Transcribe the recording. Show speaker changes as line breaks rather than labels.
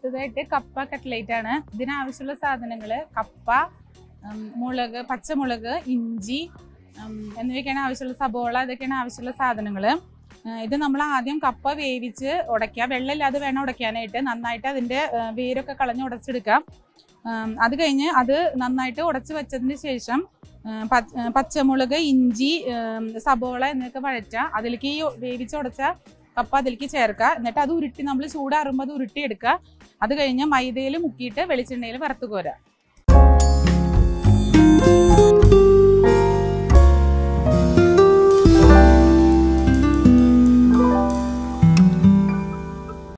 അടുത്തതായിട്ട് കപ്പ കട്ട്ലേറ്റ് ആണ് ഇതിനാവശ്യമുള്ള സാധനങ്ങൾ കപ്പ ഉം, മുളക് പച്ചമുളക് ഇഞ്ചി ഉം, എന്നിവയൊക്കെയാണ് ആവശ്യമുള്ള സബോള ഇതൊക്കെയാണ് ആവശ്യമുള്ള സാധനങ്ങൾ ഇത് നമ്മൾ ആദ്യം കപ്പ വേവിച്ച് ഉടയ്ക്കുക വെള്ളമില്ലാതെ വേണം ഉടയ്ക്കാനായിട്ട് നന്നായിട്ട് അതിൻ്റെ ആ, വേരൊക്കെ കളഞ്ഞ് ഉടച്ചെടുക്കാം ഉം, അത് കഴിഞ്ഞ് അത് നന്നായിട്ട് ഉടച്ച് വെച്ചതിന് ശേഷം ഉം, പച്ച- ഉം, പച്ചമുളക് ഇഞ്ചി ഉം, സബോള എന്നൊക്കെ വഴറ്റുക അതിലേക്ക് ഈ വേവിച്ച് ഉടച്ച കപ്പ അതിലേക്ക് ചേർക്കുക എന്നിട്ട് അത് ഉരുട്ടി നമ്മൾ ചൂടാറുമ്പോൾ അത് ഉരുട്ടി എടുക്കുക അത് കഴിഞ്ഞ് മൈദയിൽ മുക്കിയിട്ട് വെളിച്ചെണ്ണയിൽ വറുത്ത് കോരുക